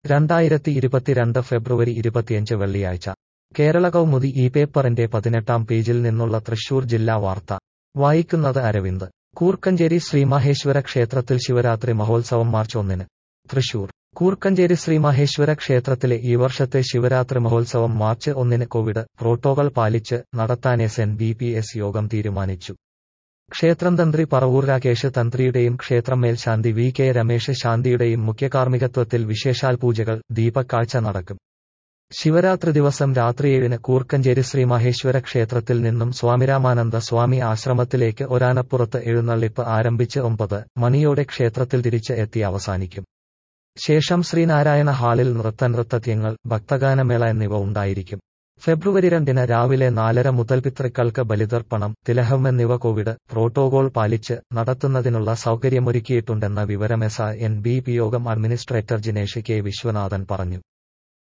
രണ്ടായിരത്തി ഇരുപത്തിരണ്ട് ഫെബ്രുവരി ഇരുപത്തിയഞ്ച് വെള്ളിയാഴ്ച കേരള കൗമുദി ഈ പേപ്പറിന്റെ പതിനെട്ടാം പേജിൽ നിന്നുള്ള തൃശൂർ ജില്ലാ വാർത്ത വായിക്കുന്നത് അരവിന്ദ് കൂർക്കഞ്ചേരി ശ്രീമഹേശ്വര ക്ഷേത്രത്തിൽ ശിവരാത്രി മഹോത്സവം മാർച്ച് ഒന്നിന് തൃശൂർ കൂർക്കഞ്ചേരി ശ്രീമഹേശ്വര ക്ഷേത്രത്തിലെ ഈ വർഷത്തെ ശിവരാത്രി മഹോത്സവം മാർച്ച് ഒന്നിന് കോവിഡ് പ്രോട്ടോകോൾ പാലിച്ച് നടത്താൻ S N B P S യോഗം തീരുമാനിച്ചു ക്ഷേത്രം തന്ത്രി പറവൂർ രാകേഷ് തന്ത്രിയുടെയും ക്ഷേത്രം മേൽശാന്തി വി കെ രമേശ് ശാന്തിയുടെയും മുഖ്യകാർമ്മികത്വത്തിൽ വിശേഷാൽ പൂജകൾ ദീപക്കാഴ്ച നടക്കും ശിവരാത്രി ദിവസം രാത്രി ഏഴിന് കൂർക്കഞ്ചേരി ശ്രീമഹേശ്വര ക്ഷേത്രത്തിൽ നിന്നും സ്വാമിരാമാനന്ദ സ്വാമി ആശ്രമത്തിലേക്ക് ഒരാനപ്പുറത്ത് എഴുന്നള്ളിപ്പ് ആരംഭിച്ച് ഒമ്പത് മണിയോടെ ക്ഷേത്രത്തിൽ തിരിച്ച് എത്തി അവസാനിക്കും ശേഷം ശ്രീനാരായണ ഹാളിൽ നൃത്തനൃത്തത്യങ്ങൾ ഭക്തഗാനമേള എന്നിവ ഉണ്ടായിരിക്കും ഫെബ്രുവരി രണ്ടിന് രാവിലെ നാലര മുതൽ പിതൃക്കൾക്ക് ബലിതർപ്പണം തിലഹം എന്നിവ കോവിഡ് പ്രോട്ടോകോൾ പാലിച്ച് നടത്തുന്നതിനുള്ള സൗകര്യമൊരുക്കിയിട്ടുണ്ടെന്ന വിവരം എസ് എൻ ബി പി യോഗം അഡ്മിനിസ്ട്രേറ്റർ ജിനേഷ് കെ വിശ്വനാഥൻ പറഞ്ഞു